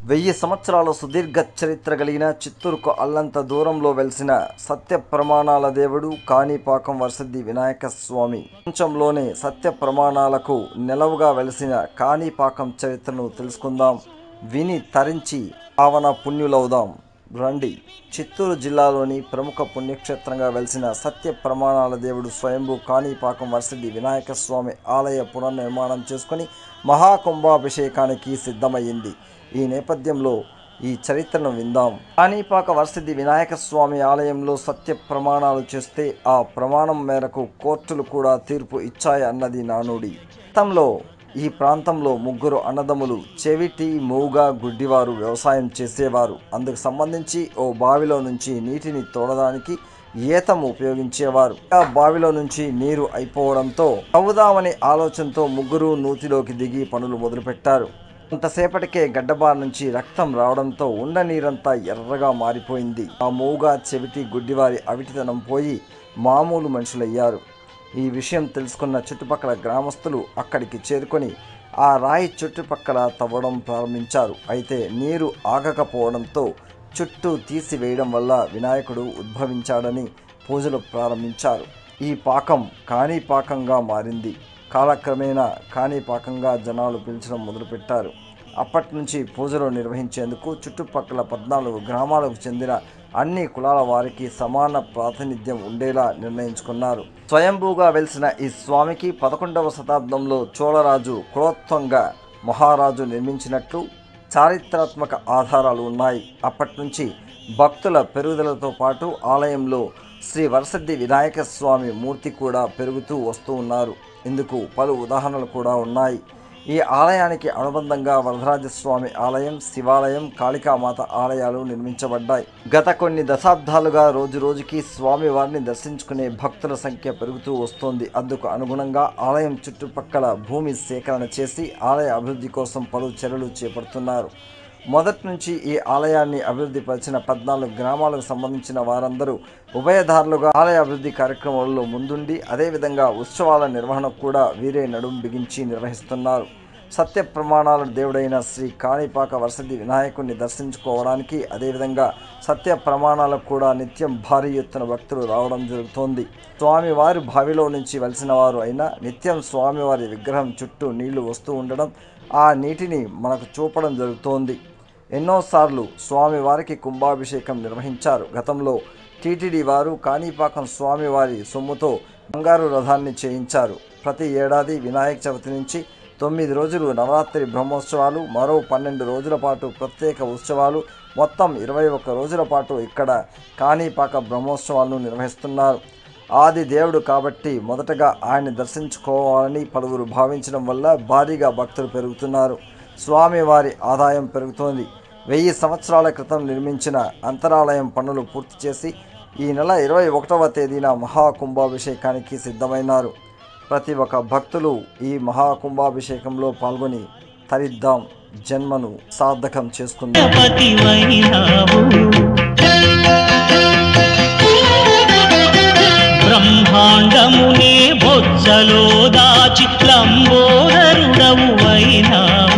వెయ్యి సంవత్సరాల సుదీర్ఘ చరిత్ర కలిగిన చిత్తూరుకు అల్లంత దూరంలో వెలిసిన సత్య ప్రమాణాల దేవుడు కాణిపాకం వరసిద్ధి వినాయక స్వామి ప్రపంచంలోనే సత్య ప్రమాణాలకు నెలవుగా వెలిసిన కాణిపాకం చరిత్రను తెలుసుకుందాం విని తరించి పావన పుణ్యులవుదాం రండి చిత్తూరు జిల్లాలోని ప్రముఖ పుణ్యక్షేత్రంగా వెలిసిన సత్య ప్రమాణాల దేవుడు స్వయంభూ కాణిపాకం వరసిద్ధి వినాయక స్వామి ఆలయ పునర్నిర్మాణం చేసుకుని మహాకుంభాభిషేకానికి సిద్ధమయ్యింది ఈ నేపథ్యంలో ఈ చరిత్రను విందాం కాణిపాక వరసిద్ధి వినాయక స్వామి ఆలయంలో సత్య ప్రమాణాలు చేస్తే ఆ ప్రమాణం మేరకు కోర్టులు కూడా తీర్పు ఇచ్చాయి అన్నది నానుడి గతంలో ఈ ప్రాంతంలో ముగ్గురు అన్నదమ్ములు చెవిటి మూగ గుడ్డివారు వ్యవసాయం చేసేవారు అందుకు సంబంధించి ఓ బావిలో నుంచి నీటిని తోడడానికి ఈతం ఉపయోగించేవారు ఆ బావిలో నుంచి నీరు అయిపోవడంతో తవ్వుదామనే ఆలోచనతో ముగ్గురు నూతిలోకి దిగి పనులు మొదలుపెట్టారు కొంతసేపటికే గడ్డబార్ నుంచి రక్తం రావడంతో ఉండ నీరంతా ఎర్రగా మారిపోయింది ఆ మూగా చెవిటి గుడ్డివారి అవిటితనం పోయి మామూలు మనుషులయ్యారు ఈ విషయం తెలుసుకున్న చుట్టుపక్కల గ్రామస్తులు అక్కడికి చేరుకొని ఆ రాయి చుట్టుపక్కల తవ్వడం ప్రారంభించారు అయితే నీరు ఆగకపోవడంతో చుట్టూ తీసివేయడం వల్ల వినాయకుడు ఉద్భవించాడని పూజలు ప్రారంభించారు ఈ పాకం కాణిపాకంగా మారింది కాలక్రమేణా కాణిపాకంగా జనాలు పిలిచడం మొదలుపెట్టారు అప్పటి నుంచి పూజలు నిర్వహించేందుకు చుట్టుపక్కల పద్నాలుగు గ్రామాలకు చెందిన అన్ని కులాల వారికి సమాన ప్రాతినిధ్యం ఉండేలా నిర్ణయించుకున్నారు స్వయంభూగా వెలిసిన ఈ స్వామికి పదకొండవ శతాబ్దంలో చోళరాజు కులోత్తంగ మహారాజు నిర్మించినట్లు చారిత్రాత్మక ఆధారాలు ఉన్నాయి అప్పటి నుంచి భక్తుల పెరుగుదలతో పాటు ఆలయంలో శ్రీ వరసద్ది వినాయక స్వామి మూర్తి కూడా పెరుగుతూ వస్తూ ఉన్నారు ఇందుకు పలు ఉదాహరణలు కూడా ఉన్నాయి ఈ ఆలయానికి అనుబంధంగా వరదరాజస్వామి ఆలయం శివాలయం కాళికామాత ఆలయాలు నిర్మించబడ్డాయి గత కొన్ని దశాబ్దాలుగా రోజు రోజుకి స్వామి వారిని దర్శించుకునే భక్తుల సంఖ్య పెరుగుతూ వస్తోంది అందుకు అనుగుణంగా ఆలయం చుట్టుపక్కల భూమి సేకరణ చేసి ఆలయ అభివృద్ధి కోసం పలు చర్యలు చేపడుతున్నారు మొదటి నుంచి ఈ ఆలయాన్ని అభివృద్ధి పరిచిన పద్నాలుగు గ్రామాలకు సంబంధించిన వారందరూ ఉభయదారులుగా ఆలయ అభివృద్ధి కార్యక్రమాల్లో ముందుండి అదేవిధంగా ఉత్సవాల నిర్వహణకు కూడా వీరే నడుం బిగించి నిర్వహిస్తున్నారు సత్య ప్రమాణాల దేవుడైన శ్రీ కాణిపాక వరసది వినాయకుడిని దర్శించుకోవడానికి అదేవిధంగా సత్య ప్రమాణాలకు కూడా నిత్యం భారీ ఎత్తున భక్తులు రావడం జరుగుతోంది స్వామివారి బావిలో నుంచి వెలిసిన వారు అయినా నిత్యం స్వామివారి విగ్రహం చుట్టూ నీళ్లు వస్తూ ఉండడం ఆ నీటిని మనకు చూపడం జరుగుతోంది ఎన్నోసార్లు స్వామివారికి కుంభాభిషేకం నిర్వహించారు గతంలో టీటీడీ వారు కాణిపాకం స్వామివారి సొమ్ముతో బంగారు రథాన్ని చేయించారు ప్రతి ఏడాది వినాయక చవితి నుంచి తొమ్మిది రోజులు నవరాత్రి బ్రహ్మోత్సవాలు మరో పన్నెండు రోజుల పాటు ప్రత్యేక ఉత్సవాలు మొత్తం ఇరవై ఒక్క రోజుల పాటు ఇక్కడ కాణిపాక బ్రహ్మోత్సవాలను నిర్వహిస్తున్నారు ఆది దేవుడు కాబట్టి మొదటగా ఆయన్ని దర్శించుకోవాలని పలువురు భావించడం వల్ల భారీగా భక్తులు పెరుగుతున్నారు స్వామివారి ఆదాయం పెరుగుతోంది వెయ్యి సంవత్సరాల క్రితం నిర్మించిన అంతరాలయం పనులు పూర్తి చేసి ఈ నెల ఇరవై ఒకటవ తేదీన మహాకుంభాభిషేకానికి సిద్ధమైనారు ప్రతి ఒక్క భక్తులు ఈ మహాకుంభాభిషేకంలో పాల్గొని తరిద్దాం జన్మను సార్థకం చేసుకుందాం పతివైనావు బ్రహ్మాండమునే బొజ్జలో దాచి లంబోదరుడవు అయినావు